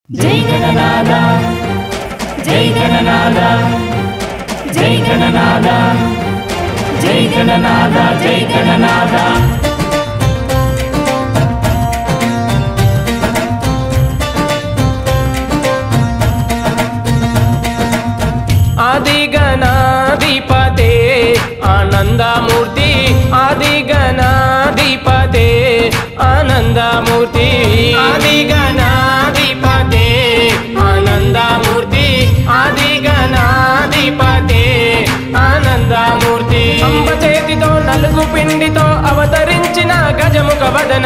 జై గణనాద జై గణనాద జై గణనాద జై గణనాద జై గణనాద ఆదిగణాధిపతే ఆనందమూర్తి ఆదిగణాధిపతే ఆనందమూర్తి ఆదిగణాధిపతే ఆనందమూర్తి ఆదిగణాధిపతే ఆనందమూర్తి అంబ చేతితో నలుగు పిండితో అవతరించిన గజముఖ వదన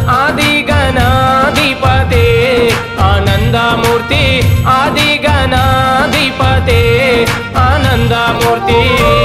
ఆదిగణాధిపతే ఆనందమూర్తి ఆదిగణాధిపతే ఆనందమూర్తి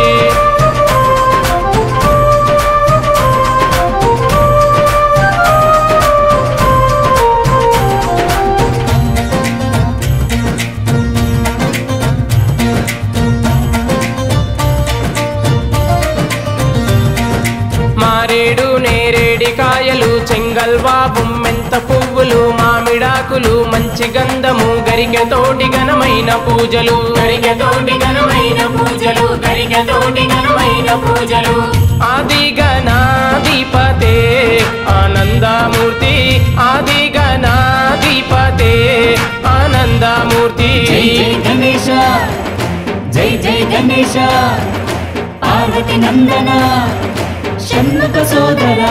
మారేడు నేరేడి కాయలు చెంగల్వా బొమ్మెంత పువ్వులు మామిడాకులు మంచి గంధము గరికె తోటి ఘనమైన పూజలు గరికె తోటి ఘనమైన పూజలు గరికె తోటి ఘనమైన పూజలు ఆది గణాధిపతే ఆనందమూర్తి ఆది గణాధిపతే ఆనందమూర్తి జై జై గణేశ జై జై గణేశ పార్వతి నందన షణ్ముఖ సోదరా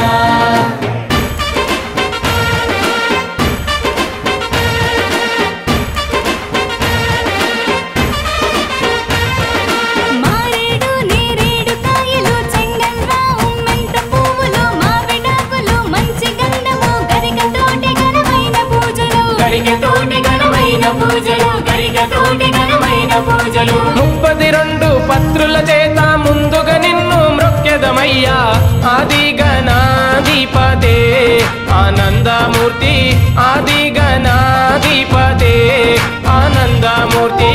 మారేడు నేరేడు కాయలు చెంగల్రా ఉమ్మెంత పువ్వులు మామిడాకులు మంచి గంధము గరిక తోటి ఘనమైన పూజలు గరికె తోటి ఘనమైన పూజలు గరికె తోటి ఘనమైన పూజలు ముప్పది రెండు పత్రుల చేత ముందుగా నిన్ను మృక్యదమయ్యా ఆది గణాధిపతే ఆనందమూర్తి ఆది గణాధిపతే ఆనందమూర్తి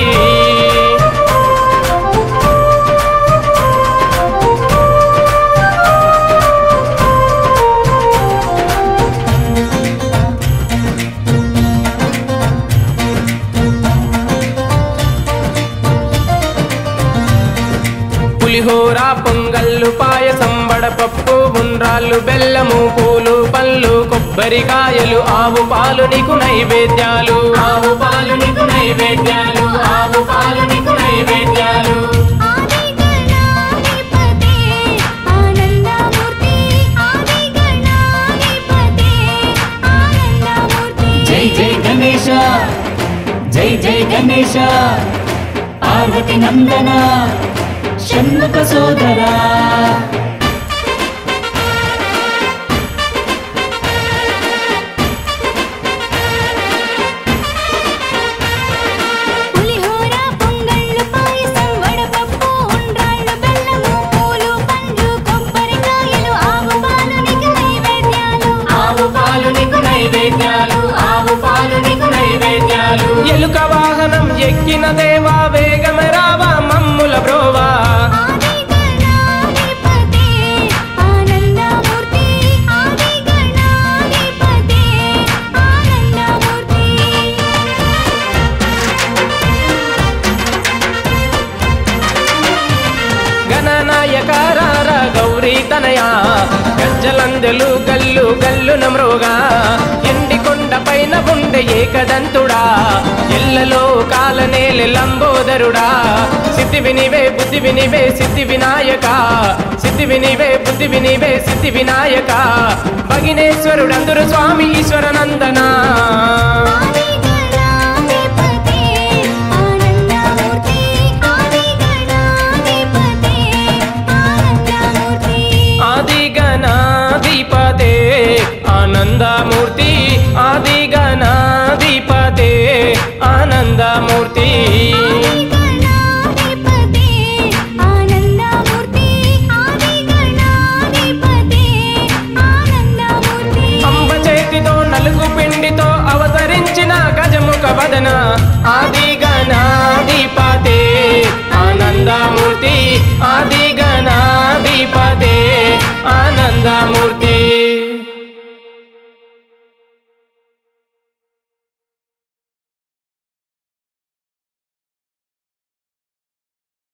పులిహోర పొంగల్లు పాయసం వడపప్పు ఉండ్రాళ్ళు బెల్లము పూలు పళ్ళు కొబ్బరికాయలు ఆవు పాలు నీకు నైవేద్యాలు ఆవు పాలు నీకు నైవేద్యాలు ఆవు పాలు నీకు నైవేద్యాలు ఆది గణాధిపతే ఆనందమూర్తి ఆది గణాధిపతే ఆనందమూర్తి జై జై గణేశ జై జై గణేశ పార్వతి నందన షణ్ముఖ సోదరా పులిహోర పొంగళ్ళు పాయసం వడపప్పు ఉండ్రాళ్ళు బెల్లము పూలు పండ్లు కొబ్బరికాయలు ఆవు పాలు నీకు నైవేద్యాలు ఆవు పాలు నీకు నైవేద్యాలు ఆవు పాలు నీకు నైవేద్యాలు ఎలుక వాహనం ఎక్కిన దేవా వేగమే రావా మమ్ముల బ్రోవా ఆది గణాధిపతే ఆనందమూర్తి ఆది గణాధిపతే ఆనందమూర్తి గణనాయకారార గౌరీ తనయ గజ్జలందెలు గల్లు గల్లు నమ్రోగా ఎండి కొండ పైన ఉండే ఏకదంతుడా ఎల్లలో కాలనేలి లంబోదరుడా సిద్ధి వినివే బుద్ధి వినివే సిద్ధి వినాయక సిద్ధి వినివే బుద్ధి వినివే సిద్ధి వినాయక భగినేశ్వరుడందురు స్వామి ఈశ్వరనందనా ఆది గణాధిపతే ఆనందమూర్తి ఆది గణాధిపతే ఆనందమూర్తి ఆది గణాధిపతే ఆనందమూర్తి ఆది గణాధిపతే ఆనందమూర్తి ఆది గణాధిపతే ఆనందమూర్తి ఆది గణాధిపతే ఆనందమూర్తి అంబ చేతితో నలుగు పిండితో అవతరించిన గజముఖ వదన ఆది గణాధిపతే ఆనందమూర్తి ఆది గణాధిపతే ఆనందమూర్తి